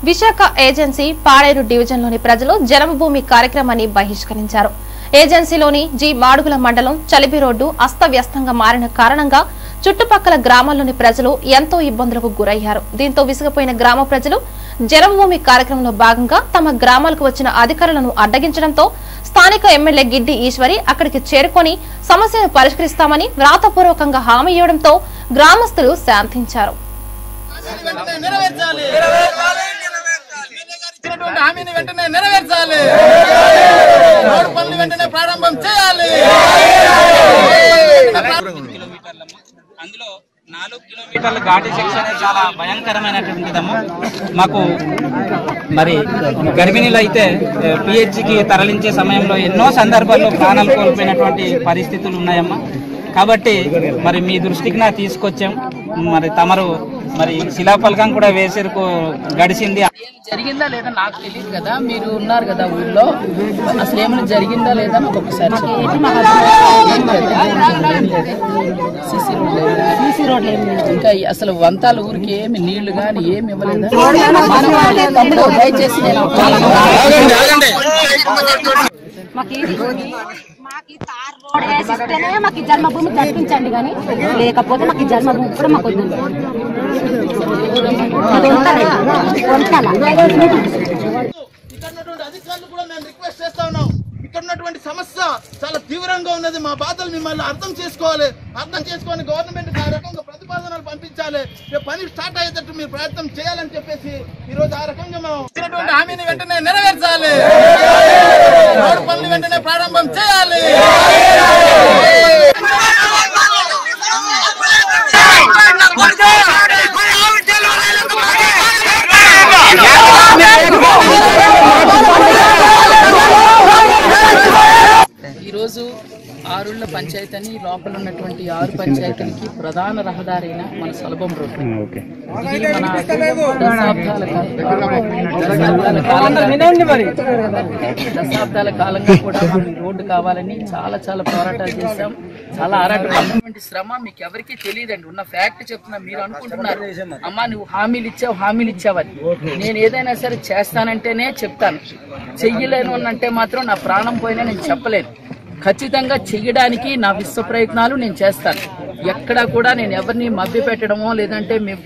Visakha agency Paderu డివిజన్లోని ప్రజలు జన్మభూమి కార్యక్రమాన్ని బహిష్కరించారు ఏజెన్సీలోని జి మాడుగుల మండలం చలిబి రోడ్డు అస్తవ్యస్తంగా మారిన కారణంగా చుట్టుపక్కల గ్రామాల్లోని ప్రజలు ఎంతో ఇబ్బందులకు గురయ్యారు దీంతో విసిగిపోయిన గ్రామ ప్రజలు జన్మభూమి కార్యక్రమంలో భాగంగా తమ గ్రామాలకు వచ్చిన అధికారులను అడ్డగించడంతో స్థానిక ఎమ్మెల్యే గిడ్డి ఈశ్వరి అక్కడికి చేరుకొని సమస్యను పరిష్కరిస్తామని వ్రాతపూర్వకంగా హామీ ఇవ్వడంతో గ్రామస్తులు శాంతించారు వెంటనే నెరవేర్చాలి ఎమ్మెల్యే గారు ఇచ్చినటువంటి హామీని వెంటనే నెరవేర్చాలి రోడ్డు పనులు వెంటనే ప్రారంభం చేయాలి కిలోమీటర్లమ్మ అందులో నాలుగు కిలోమీటర్ల ఘాటి సెక్షన్ చాలా భయంకరమైనటువంటిదమ్మా మాకు మరి గర్భిణీలు అయితే పిహెచ్కి తరలించే సమయంలో ఎన్నో సందర్భాల్లో ప్రాణాలు కోల్పోయినటువంటి పరిస్థితులు ఉన్నాయమ్మా కాబట్టి మరి మీ దృష్టికి నా తీసుకొచ్చాం మరి తమరు మరి శిలాఫలకం కూడా వేసేరుకు గడిచింది ఏం జరిగిందా లేదా నాకు తెలియదు కదా మీరు ఉన్నారు కదా ఊళ్ళో అసలు ఏమైనా జరిగిందా లేదా నాకు ఒకసారి సీసీ రోడ్ సీసీ రోడ్ ఇంకా ఈ- అసలు వంతాల ఊరికి ఏమి నీళ్లు గాని ఏమి ఇవ్వలేదా తమ్ముడు దయచేసి నేను మాకు ఇది మాకు ఈ తార్ రోడ్ వేసిస్తేనే మాకు ఈ జన్మభూమి కల్పించండి కానీ లేకపోతే మాకు ఈ జన్మభూమి కూడా మాకు వద్దు అది ఉంటదా? ఉంటదా? ఇక్కడ ఉన్నటువంటి అధికారులు కూడా మేము రిక్వెస్ట్ చేస్తా ఉన్నాం ఇక్కడ ఉన్నటువంటి సమస్య చాలా తీవ్రంగా ఉన్నది మా బాధలు మిమ్మల్ని అర్థం చేసుకోవాలి అర్థం చేసుకొని గవర్నమెంట్ ఆ రకంగా ప్రతిపాదనలు పంపించాలి రేపు పని స్టార్ట్ అయ్యేటట్టు మీరు ప్రయత్నం చేయాలని చెప్పేసి ఈ రోజు ఆ రకంగా మనం ఇచ్చినటువంటి హామీని వెంటనే నెరవేర్చాలి రోడ్డు పనులు వెంటనే ప్రారంభం చేయాలి ఈరోజు ఆరుళ్ళ పంచాయతీ అని లోపల ఉన్నటువంటి ఆరు పంచాయతీలకి ప్రధాన రహదారి అయిన మన సులభం రోడ్డు ఇది మన దశాబ్దాల కాలం- దశాబ్దాల కాలంగా కూడా మనం ఈ రోడ్డు కావాలని చాలా చాలా పోరాటాలు చేశాం చాలా ఆరాటమైనటువంటి శ్రమ మీకు ఎవరికీ తెలియదండి ఉన్న ఫ్యాక్ట్ చెప్తున్నా మీరు అనుకుంటున్నారు అమ్మా నువ్వు హామీలు ఇచ్చావు హామీలు ఇచ్చావని నేను ఏదైనా సరే చేస్తానంటేనే చెప్తాను చెయ్యలేను అని అంటే మాత్రం నా ప్రాణం పోయినా నేను చెప్పలేను ఖచ్చితంగా చెయ్యడానికి నా విశ్వ ప్రయత్నాలు నేను చేస్తాను ఎక్కడా కూడా నేను ఎవరిని మభ్య పెట్టడమో లేదంటే మేము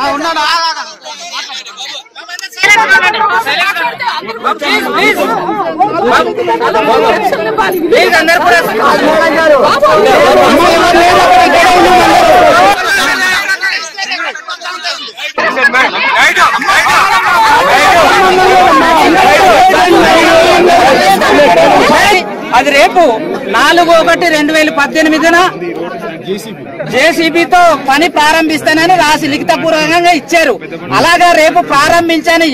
అది రేపు నాలుగు ఒకటి రెండు వేల పద్దెనిమిదిన జేసీబీతో పని ప్రారంభిస్తానని రాసి లిఖితపూర్వకంగా ఇచ్చారు అలాగా రేపు ప్రారంభించాను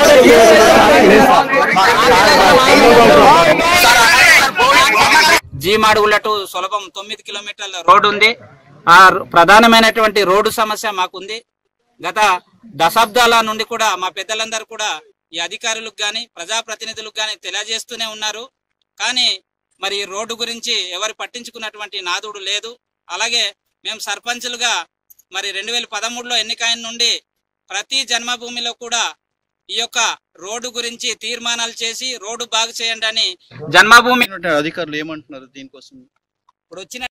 జీమాడుగుల టు సులభం తొమ్మిది కిలోమీటర్ల రోడ్డు ఉంది ఆ ప్రధానమైనటువంటి రోడ్డు సమస్య మాకుంది గత దశాబ్దాల నుండి కూడా మా పెద్దలందరూ కూడా ఈ అధికారులకు గాని ప్రజాప్రతినిధులకు గాని తెలియజేస్తూనే ఉన్నారు కానీ మరి ఈ రోడ్డు గురించి ఎవరు పట్టించుకున్నటువంటి నాదుడు లేదు అలాగే మేము సర్పంచులుగా మరి రెండు వేల పదమూడులో ఎన్నికైన నుండి ప్రతి జన్మభూమిలో కూడా ఈ యొక్క రోడ్డు గురించి తీర్మానాలు చేసి రోడ్డు బాగు చేయండి అని జన్మభూమి అధికారులు ఏమంటున్నారు దీనికోసం ఇప్పుడు వచ్చిన